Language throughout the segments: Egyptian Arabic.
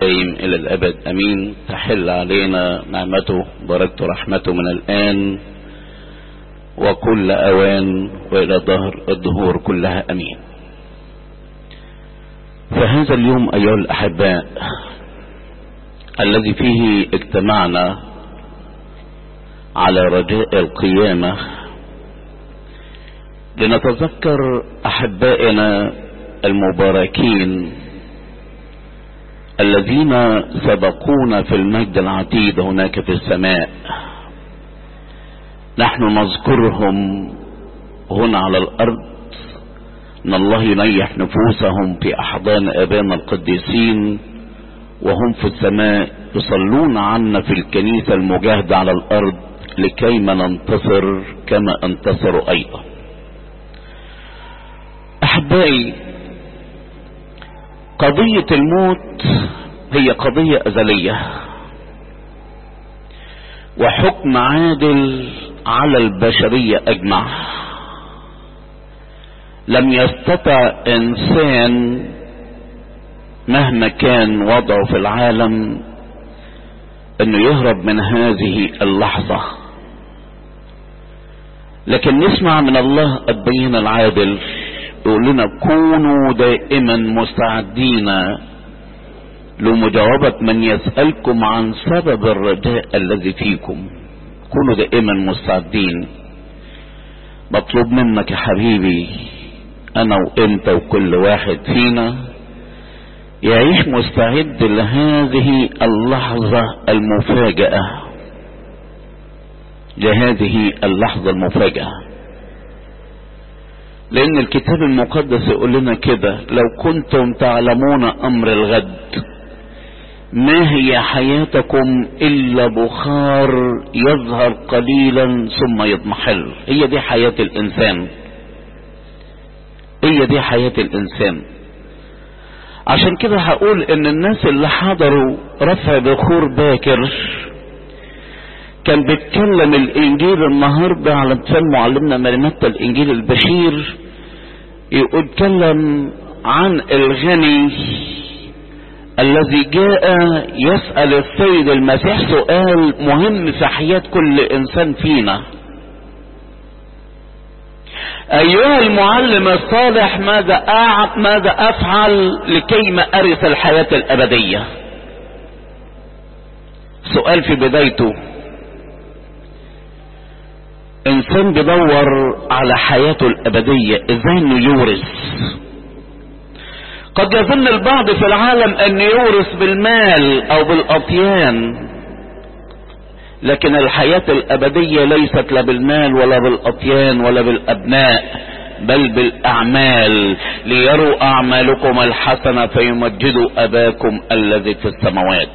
الدائم إلى الأبد أمين تحل علينا نعمته بركته رحمته من الآن وكل أوان وإلى ظهر الدهور كلها أمين فهذا اليوم أيها الأحباء الذي فيه اجتمعنا على رجاء القيامة لنتذكر أحبائنا المباركين الذين سبقونا في المجد العتيد هناك في السماء نحن نذكرهم هنا على الأرض ان الله ينيح نفوسهم في احضان ابانا القديسين وهم في السماء يصلون عنا في الكنيسة المجاهدة على الارض لكيما ننتصر كما انتصروا ايضا احبائي قضية الموت هي قضية ازلية وحكم عادل على البشرية اجمع لم يستطع انسان مهما كان وضعه في العالم انه يهرب من هذه اللحظة لكن نسمع من الله الدين العادل يقول لنا كونوا دائما مستعدين لمجاوبة من يسألكم عن سبب الرجاء الذي فيكم كونوا دائما مستعدين مطلوب منك يا حبيبي انا وانت وكل واحد فينا يعيش مستعد لهذه اللحظة المفاجأة لهذه اللحظة المفاجأة لان الكتاب المقدس يقول لنا كده لو كنتم تعلمون امر الغد ما هي حياتكم الا بخار يظهر قليلا ثم يضمحل هي دي حياة الانسان هي دي حياة الانسان عشان كده هقول ان الناس اللي حضروا رفع بخور باكر كان بيتكلم الانجيل النهاردة على لسان معلمنا مريمتة الانجيل البشير يتكلم عن الغني الذي جاء يسأل السيد المسيح سؤال مهم في حياة كل انسان فينا ايها المعلم الصالح ماذا أع... ماذا افعل لكيما ارث الحياة الابدية سؤال في بدايته انسان بيدور على حياته الابدية ازاي انه يورث قد يظن البعض في العالم ان يورث بالمال او بالاطيان لكن الحياة الابدية ليست لا بالمال ولا بالاطيان ولا بالابناء بل بالاعمال ليروا اعمالكم الحسنة فيمجدوا اباكم الذي في السماوات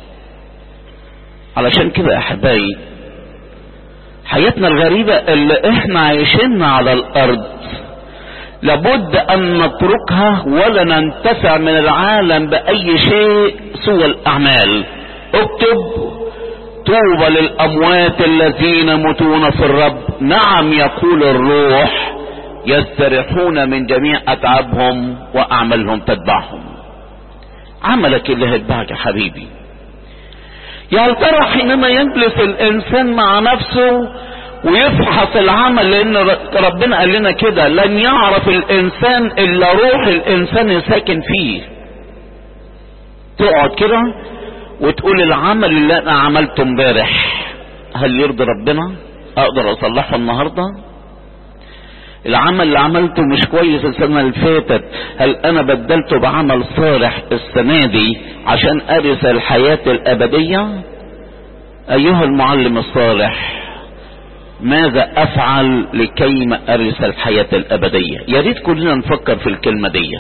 علشان كده احبائي حياتنا الغريبة اللي احنا عايشينها على الارض لابد ان نتركها ولا ننتفع من العالم باي شيء سوى الاعمال اكتب طوبى للاموات الذين يموتون في الرب نعم يقول الروح يستريحون من جميع اتعابهم واعمالهم تتبعهم عملك اللي هيتبعك يا حبيبي يا ترى حينما يجلس الانسان مع نفسه ويفحص العمل لان ربنا قال لنا كده لن يعرف الانسان الا روح الانسان ساكن فيه تقعد كده وتقول العمل اللي انا عملته امبارح هل يرضي ربنا اقدر اصلحه النهارده العمل اللي عملته مش كويس السنة اللي فاتت هل انا بدلته بعمل صالح السنة دي عشان ارث الحياة الابدية ايها المعلم الصالح ماذا افعل لكيما ارث الحياة الابدية يا ريت كلنا نفكر في الكلمة دي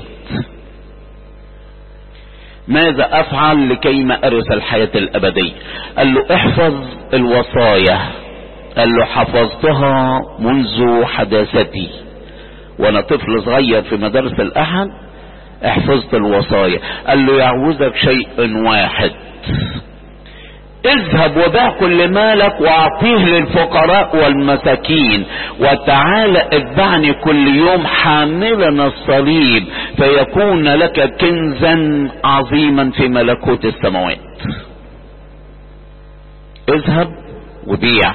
ماذا افعل لكيما ارث الحياة الابدية قال له احفظ الوصايا قال له حفظتها منذ حداثتي وانا طفل صغير في مدارس الاحد حفظت الوصايا قال له يعوزك شيء واحد اذهب وبيع كل مالك واعطيه للفقراء والمساكين وتعال اتبعني كل يوم حاملا الصليب فيكون لك كنزا عظيما في ملكوت السماوات اذهب وبيع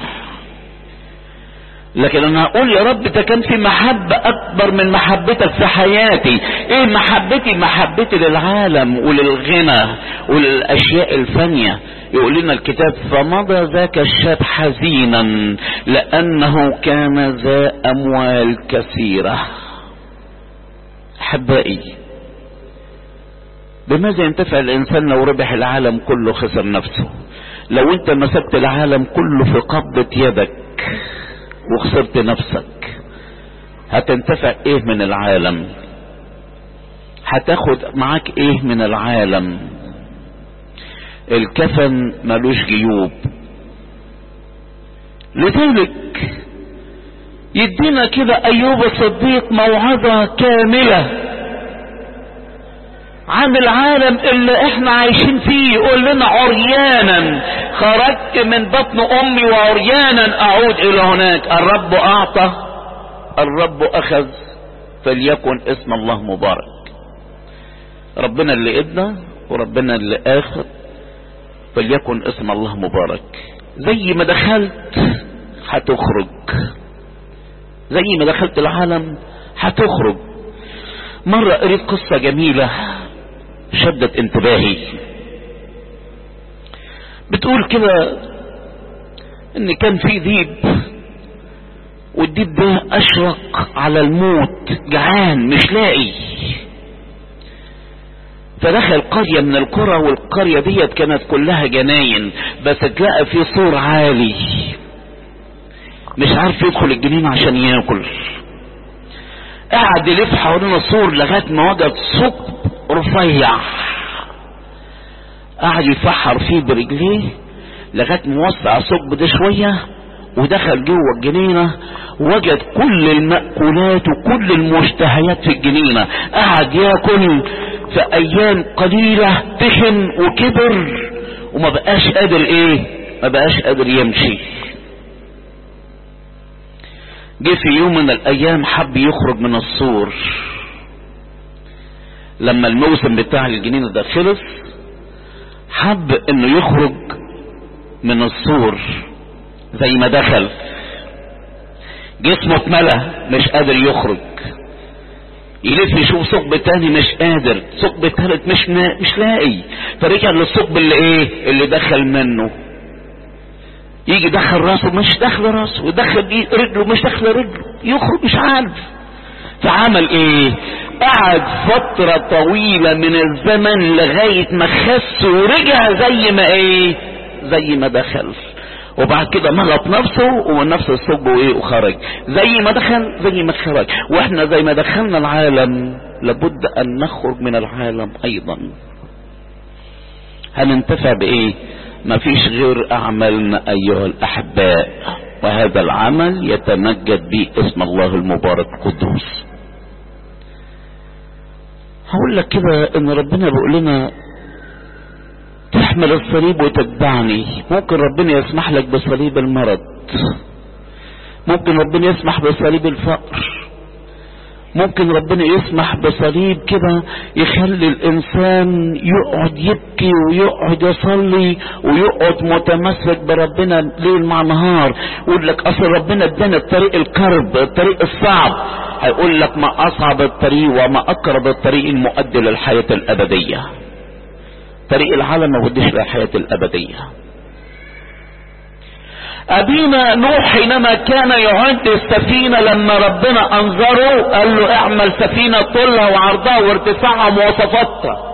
لكن انا هقول يا رب ده كان في محبة اكبر من محبتك في حياتي ايه محبتي محبتي للعالم وللغنى وللاشياء الفانية يقول لنا الكتاب فمضى ذاك الشاب حزينا لانه كان ذا اموال كثيرة احبائي بماذا ينتفع الانسان لو ربح العالم كله خسر نفسه لو انت مسكت العالم كله في قبضة يدك وخسرت نفسك هتنتفع ايه من العالم هتاخد معاك ايه من العالم الكفن ملوش جيوب لذلك يدينا كده ايوب الصديق موعظة كاملة عن العالم اللي احنا عايشين فيه يقول لنا عريانا خرجت من بطن امي وعريانا اعود الى هناك الرب اعطى الرب اخذ فليكن اسم الله مبارك ربنا اللي ادى وربنا اللي اخذ فليكن اسم الله مبارك زي ما دخلت هتخرج زي ما دخلت العالم هتخرج مرة قريت قصة جميلة شدت انتباهي بتقول كده ان كان في ديب والديب ده اشرق على الموت جعان مش لاقي فدخل قرية من القرى والقرية ديت كانت كلها جناين بس تلاقى في سور عالي مش عارف يدخل الجنينة عشان ياكل قعد يلف حوالين السور لغاية ما وجد ثقب رفيع قعد يفحر فيه برجليه لغاية ما وسع الثقب ده شوية ودخل جوه الجنينة وجد كل المأكولات وكل المشتهيات في الجنينة قعد ياكل في ايام قليلة تخن وكبر وما بقاش قادر ايه ما بقاش قادر يمشي جه في يوم من الايام حب يخرج من السور لما الموسم بتاع الجنينة ده خلص حب انه يخرج من السور زي ما دخل جسمه اتملى مش قادر يخرج يلف يشوف ثقب تاني مش قادر ثقب تالت مش نا... مش لاقي فرجع للثقب اللي ايه اللي دخل منه يجي دخل راسه مش داخل راسه ودخل رجله مش داخل رجله يخرج مش عارف فعمل ايه قعد فترة طويلة من الزمن لغاية ما خس ورجع زي ما ايه زي ما دخل وبعد كده مغط نفسه ومن نفس الثقب وايه وخرج زي ما دخل زي ما خرج واحنا زي ما دخلنا العالم لابد ان نخرج من العالم ايضا هننتفع بايه مفيش غير اعمالنا ايها الاحباء وهذا العمل يتمجد به اسم الله المبارك القدوس هقول لك كده ان ربنا بيقول لنا تحمل الصليب وتتبعني ممكن ربنا يسمح لك بصليب المرض ممكن ربنا يسمح بصليب الفقر ممكن ربنا يسمح بصليب كده يخلي الانسان يقعد يبكي ويقعد يصلي ويقعد متمسك بربنا ليل مع نهار يقول لك اصل ربنا ادانا الطريق الكرب الطريق الصعب هيقول لك ما اصعب الطريق وما اقرب الطريق المؤدي للحياة الابدية طريق العالم ما وديش للحياة الابدية ابينا نوح حينما كان يعد السفينة لما ربنا انظره قال له اعمل سفينة طولها وعرضها وارتفاعها ومواصفاتها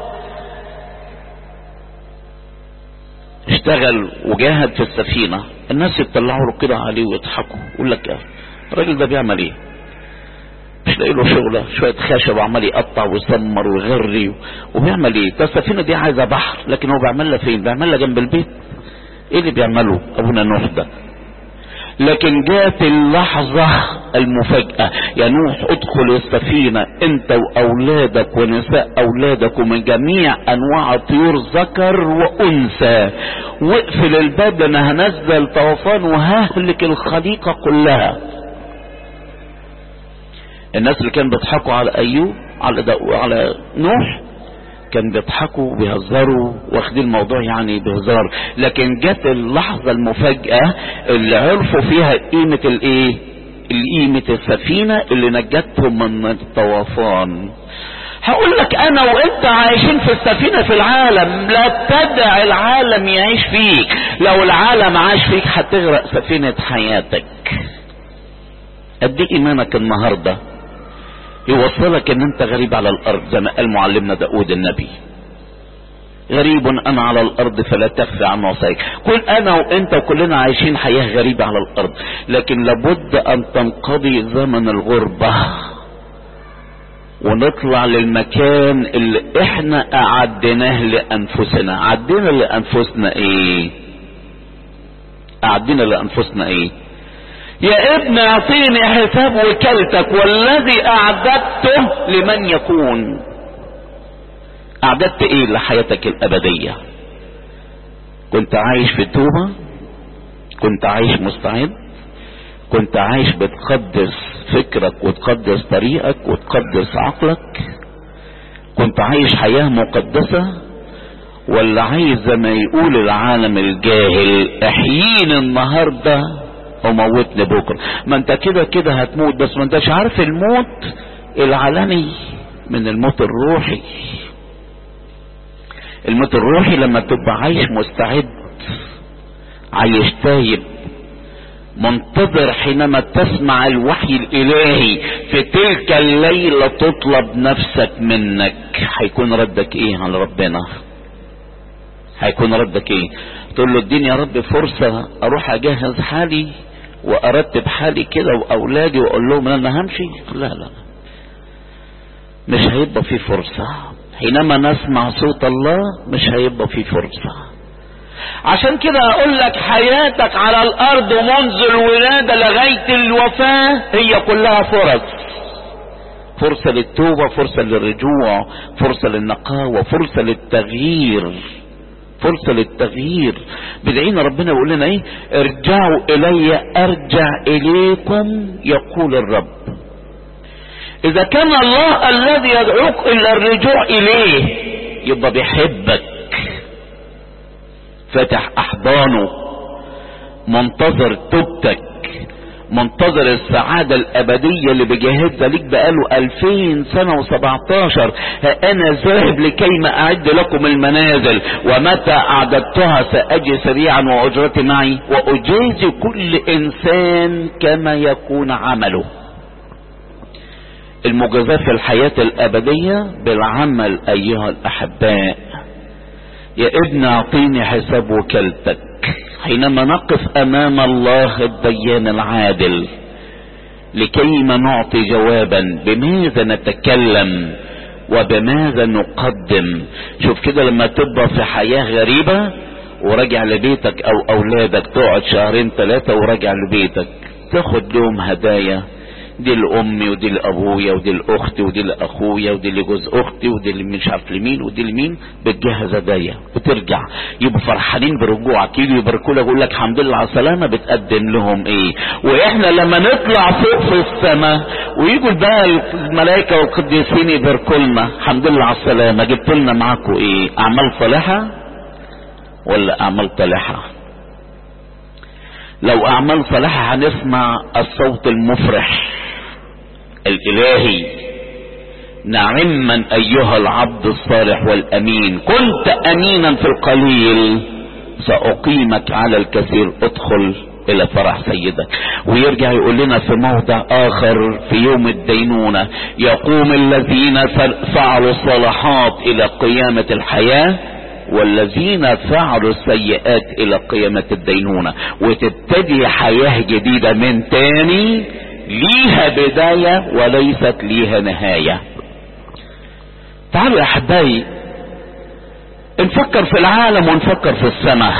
اشتغل وجاهد في السفينة الناس يطلعوا له كده عليه ويضحكوا يقول لك يا الراجل ده بيعمل ايه مش لاقي له شغله شويه خشب وعمال يقطع ويسمر ويغري وبيعمل ايه ده السفينه دي عايزه بحر لكن هو بيعملها فين بيعملها جنب البيت ايه اللي بيعمله ابونا نوح ده لكن جات اللحظة المفاجأة يا نوح ادخل السفينة انت واولادك ونساء اولادك ومن جميع انواع الطيور ذكر وانثى واقفل الباب لان هنزل طوفان وههلك الخليقة كلها الناس اللي كانوا بيضحكوا على ايوب على على نوح كان بيضحكوا وبيهزروا واخدين الموضوع يعني بهزار لكن جت اللحظة المفاجأة اللي عرفوا فيها قيمة الايه قيمة السفينة اللي نجتهم من الطوفان هقول لك انا وانت عايشين في السفينة في العالم لا تدع العالم يعيش فيك لو العالم عاش فيك هتغرق سفينة حياتك قد ايه ايمانك النهارده يوصلك ان انت غريب على الارض زي ما قال معلمنا داود النبي غريب انا على الارض فلا تخفى عن وصايك كل انا وانت وكلنا عايشين حياة غريبة على الارض لكن لابد ان تنقضي زمن الغربة ونطلع للمكان اللي احنا اعدناه لانفسنا عدينا لانفسنا ايه اعدينا لانفسنا ايه يا ابن اعطيني حساب وكالتك والذي اعددته لمن يكون اعددت ايه لحياتك الابدية كنت عايش في توبة كنت عايش مستعد كنت عايش بتقدس فكرك وتقدس طريقك وتقدس عقلك كنت عايش حياة مقدسة ولا عايز زي ما يقول العالم الجاهل احييني النهارده وموتني بكره ما انت كده كده هتموت بس ما انتش عارف الموت العلني من الموت الروحي الموت الروحي لما تبقى عايش مستعد عايش تايب منتظر حينما تسمع الوحي الالهي في تلك الليلة تطلب نفسك منك هيكون ردك ايه على ربنا هيكون ردك ايه تقول له اديني يا رب فرصة اروح اجهز حالي وارتب حالي كده واولادي واقول لهم انا همشي لا لا مش هيبقى في فرصة حينما نسمع صوت الله مش هيبقى في فرصة عشان كده اقول لك حياتك على الارض منذ الولادة لغاية الوفاة هي كلها فرص فرصة للتوبة فرصة للرجوع فرصة للنقاوة فرصة للتغيير فرصة للتغيير بدعينا ربنا يقول لنا ايه ارجعوا الي ارجع اليكم يقول الرب اذا كان الله الذي يدعوك الى الرجوع اليه يبقى بيحبك فاتح احضانه منتظر توبتك منتظر السعادة الأبدية اللي بجهزها ليك بقاله ألفين سنة وسبعتاشر أنا ذاهب لكيما أعد لكم المنازل ومتى أعددتها سأجي سريعا وأجرتي معي وأجازي كل إنسان كما يكون عمله المجازاة في الحياة الأبدية بالعمل أيها الأحباء يا ابن أعطيني حساب وكالتك حينما نقف امام الله الديان العادل لكيما نعطي جوابا بماذا نتكلم وبماذا نقدم شوف كده لما تبقى في حياة غريبة وراجع لبيتك او اولادك تقعد شهرين ثلاثة وراجع لبيتك تاخد لهم هدايا دي لامي ودي لابويا ودي لاختي ودي لاخويا ودي لجوز اختي ودي اللي مش عارف لمين ودي لمين بتجهز هدايا وترجع يبقوا فرحانين برجوعك يجوا يباركوا لك يقول لك الحمد لله على السلامه بتقدم لهم ايه واحنا لما نطلع فوق في السماء ويجوا بقى الملائكه والقديسين يباركوا لنا الحمد لله على السلامه جبت لنا معاكم ايه اعمال صالحه ولا اعمال طالحه لو اعمال صالحه هنسمع الصوت المفرح الالهي نعما ايها العبد الصالح والامين كنت امينا في القليل ساقيمك على الكثير ادخل الى فرح سيدك ويرجع يقول لنا في موضع اخر في يوم الدينونة يقوم الذين فعلوا الصلاحات الى قيامة الحياة والذين فعلوا السيئات الى قيامة الدينونة وتبتدي حياة جديدة من تاني ليها بداية وليست ليها نهاية تعالوا يا احبائي نفكر في العالم ونفكر في السماء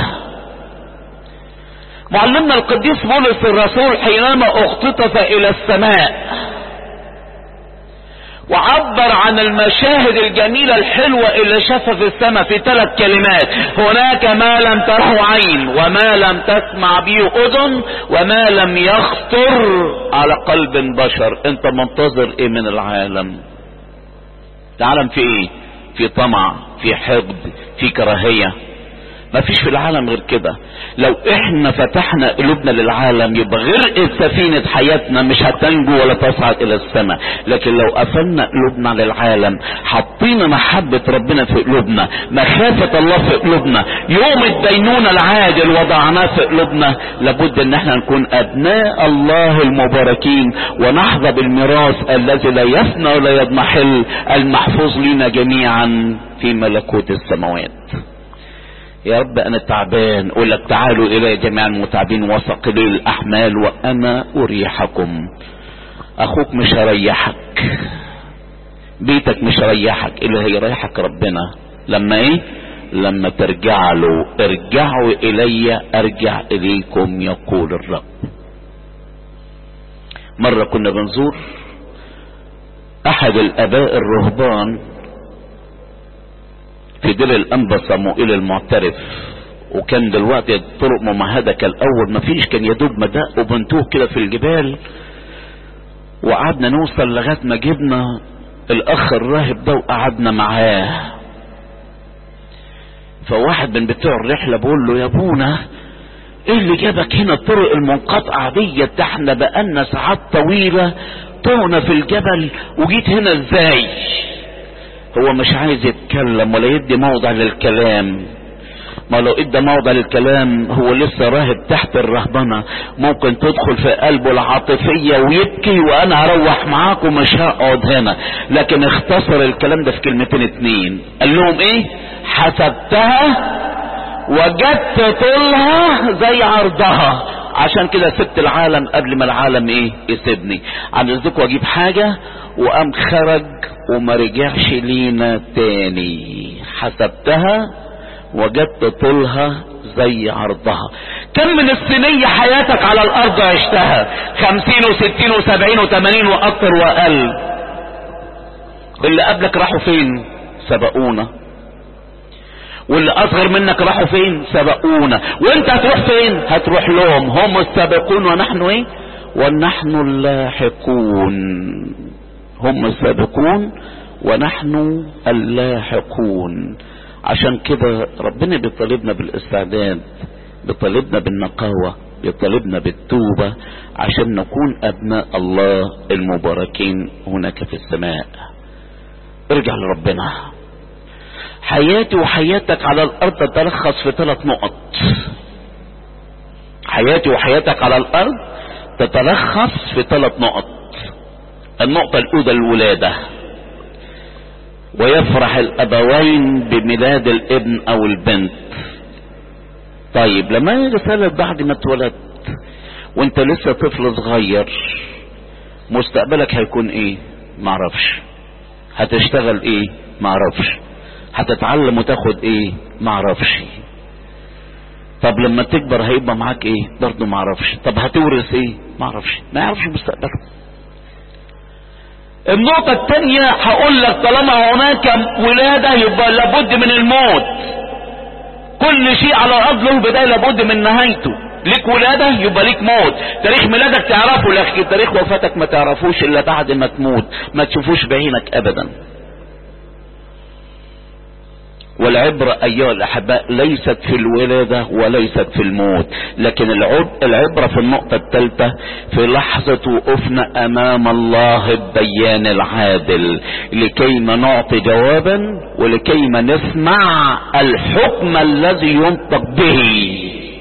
معلمنا القديس بولس الرسول حينما اختطف الى السماء وعبر عن المشاهد الجميلة الحلوة اللي شافها في السماء في ثلاث كلمات هناك ما لم تره عين وما لم تسمع به اذن وما لم يخطر على قلب بشر انت منتظر ايه من العالم العالم في ايه في طمع في حقد في كراهية ما فيش في العالم غير كده لو احنا فتحنا قلوبنا للعالم يبقى غرق سفينة حياتنا مش هتنجو ولا تصعد الى السماء لكن لو قفلنا قلوبنا للعالم حطينا محبة ربنا في قلوبنا مخافة الله في قلوبنا يوم الدينونة العاجل وضعناه في قلوبنا لابد ان احنا نكون ابناء الله المباركين ونحظى بالميراث الذي لا يفنى ولا يضمحل المحفوظ لنا جميعا في ملكوت السماوات يا رب انا تعبان اقول لك تعالوا الي جميع المتعبين وثقلي الاحمال وانا اريحكم اخوك مش هريحك بيتك مش هريحك اللي هيريحك ربنا لما ايه لما ترجع له ارجعوا الي ارجع اليكم يقول الرب مرة كنا بنزور احد الاباء الرهبان في دير الانبا صموئيل المعترف وكان دلوقتي الطرق ممهده كالاول مفيش كان يدوب مدق وبنتوه كده في الجبال وقعدنا نوصل لغايه ما جبنا الاخ الراهب ده وقعدنا معاه فواحد من بتوع الرحله بقول له يا ابونا ايه اللي جابك هنا الطرق المنقطعه دي ده احنا بقالنا ساعات طويله طونا في الجبل وجيت هنا ازاي هو مش عايز يتكلم ولا يدي موضع للكلام ما لو ادى موضع للكلام هو لسه راهب تحت الرهبنة ممكن تدخل في قلبه العاطفية ويبكي وانا هروح معاك ومش هقعد هنا لكن اختصر الكلام ده في كلمتين اتنين قال لهم ايه حسبتها وجدت طولها زي عرضها عشان كده سبت العالم قبل ما العالم ايه يسيبني عن اذنكم اجيب حاجة وقام خرج وما رجعش لينا تاني حسبتها وجدت طولها زي عرضها كم من السنية حياتك على الارض عشتها خمسين وستين وسبعين وثمانين واكتر واقل اللي قبلك راحوا فين سبقونا واللي اصغر منك راحوا فين سبقونا وانت هتروح فين هتروح لهم هم السابقون ونحن ايه ونحن اللاحقون هم السابقون ونحن اللاحقون عشان كده ربنا بيطالبنا بالاستعداد بيطالبنا بالنقاوة بيطالبنا بالتوبة عشان نكون ابناء الله المباركين هناك في السماء ارجع لربنا حياتي وحياتك على الارض تتلخص في ثلاث نقط حياتي وحياتك على الارض تتلخص في ثلاث نقط النقطة الأولى الولادة ويفرح الأبوين بميلاد الابن أو البنت طيب لما يجي رسالة بعد ما اتولدت وانت لسه طفل صغير مستقبلك هيكون ايه معرفش هتشتغل ايه معرفش هتتعلم وتاخد ايه معرفش طب لما تكبر هيبقى معاك ايه برضه معرفش طب هتورث ايه معرفش ما يعرفش مستقبله النقطة الثانية هقول لك طالما هناك ولادة يبقى لابد من الموت كل شيء على الأرض له بداية لابد من نهايته ليك ولادة يبقى ليك موت تاريخ ميلادك تعرفه لكن تاريخ وفاتك ما تعرفوش إلا بعد ما تموت ما تشوفوش بعينك أبدا والعبرة أيها الأحباء ليست في الولادة وليست في الموت لكن العبرة في النقطة الثالثة في لحظة وقوفنا أمام الله الديان العادل لكيما نعطي جوابا ولكيما نسمع الحكم الذي ينطق به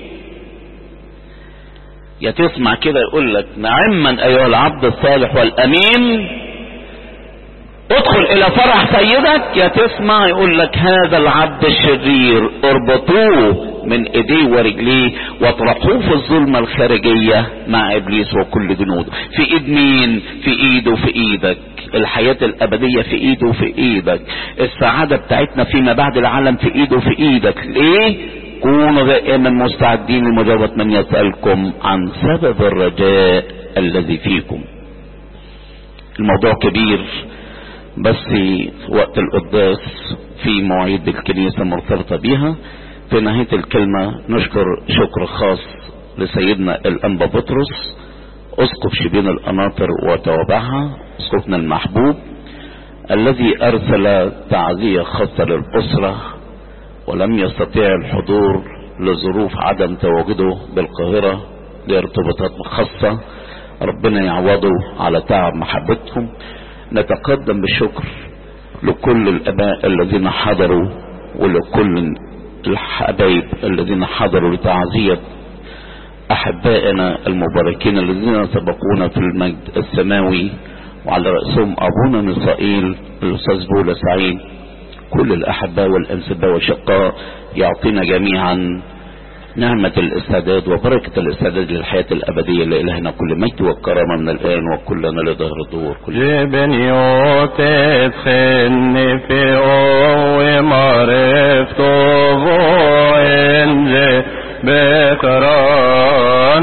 يا تسمع كده يقول لك نعما أيها العبد الصالح والأمين ادخل الى فرح سيدك يا تسمع يقول لك هذا العبد الشرير اربطوه من ايديه ورجليه واطرحوه في الظلمة الخارجية مع ابليس وكل جنوده في ايد مين في ايده وفي ايدك الحياة الابدية في ايده وفي ايدك السعادة بتاعتنا فيما بعد العالم في ايده وفي ايدك ليه كونوا دائما مستعدين لمجابة من يسألكم عن سبب الرجاء الذي فيكم الموضوع كبير بس في وقت القداس في مواعيد الكنيسة مرتبطة بيها في نهاية الكلمة نشكر شكر خاص لسيدنا الأنبا بطرس أسقف شبين القناطر وتوابعها أسقفنا المحبوب الذي أرسل تعزية خاصة للأسرة ولم يستطيع الحضور لظروف عدم تواجده بالقاهرة لارتباطات خاصة ربنا يعوضه على تعب محبتكم نتقدم بالشكر لكل الاباء الذين حضروا ولكل الحبايب الذين حضروا لتعزية احبائنا المباركين الذين سبقونا في المجد السماوي وعلى رأسهم ابونا ميسائيل الاستاذ بولا سعيد كل الاحباء والانسباء والشقاء يعطينا جميعا نعمة الاستعداد وبركة الاستعداد للحياة الأبدية لإلهنا كل مجد والكرامة من الآن وكلنا لظهر الدور كل جبني وتدخلني في قوة معرفته وإنجي بكران